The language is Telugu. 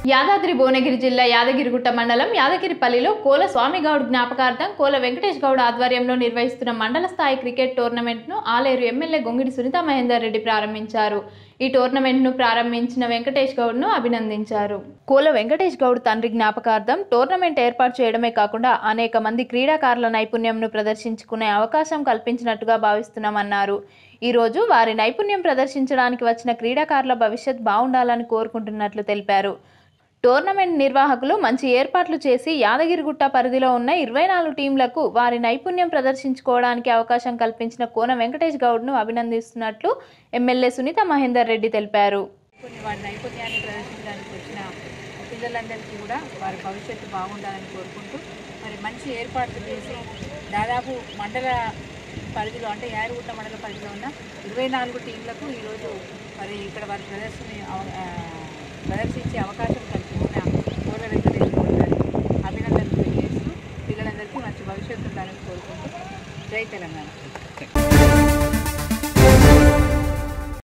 యాదాద్రి భువనగిరి జిల్లా యాదగిరిగుట్ట మండలం యాదగిరిపల్లిలో కోల స్వామిగౌడ్ జ్ఞాపకార్థం కోల వెంకటేష్ గౌడ్ ఆధ్వర్యంలో నిర్వహిస్తున్న మండల స్థాయి క్రికెట్ టోర్నమెంట్ను ఆలేరు ఎమ్మెల్యే గొంగిడి సునీత మహేందర్ రెడ్డి ప్రారంభించారు ఈ టోర్నమెంట్ను ప్రారంభించిన వెంకటేష్ గౌడ్ను అభినందించారు కోల వెంకటేష్ గౌడ్ తండ్రి జ్ఞాపకార్థం టోర్నమెంట్ ఏర్పాటు చేయడమే కాకుండా అనేక మంది క్రీడాకారుల నైపుణ్యంను ప్రదర్శించుకునే అవకాశం కల్పించినట్టుగా భావిస్తున్నామన్నారు ఈ రోజు వారి నైపుణ్యం ప్రదర్శించడానికి వచ్చిన క్రీడాకారుల భవిష్యత్ బాగుండాలని కోరుకుంటున్నట్లు తెలిపారు టోర్నమెంట్ నిర్వాహకులు మంచి ఏర్పాట్లు చేసి యాదగిరిగుట్ట పరిధిలో ఉన్న ఇరవై నాలుగు టీంలకు వారి నైపుణ్యం ప్రదర్శించుకోవడానికి అవకాశం కల్పించిన కోన వెంకటేష్ గౌడ్ను అభినందిస్తున్నట్లు ఎమ్మెల్యే సునీత మహేందర్ రెడ్డి తెలిపారు కొన్ని వారి నైపుణ్యాన్ని ప్రదర్శించడానికి వచ్చిన పిల్లలందరికీ కూడా వారి భవిష్యత్తు బాగుండాలని కోరుకుంటూ మరి మంచి ఏర్పాట్లు చేసి దాదాపు మండల పరిధిలో అంటే యారుగుట్ట మండల పరిధిలో ఉన్న ఇరవై నాలుగు టీంలకు ఈరోజు మరి ఇక్కడ వారి ప్రదర్శన అవ- ఆ, ప్రదర్శించే అవకాశం కల్పించిన కోల వెంకటేశ్వర గౌడ్ గారికి అభినందనలు తెలియజేస్తూ పిల్లలందరికీ మంచి భవిష్యత్తు ఉండాలని కోరుకుంటూ జై తెలంగాణ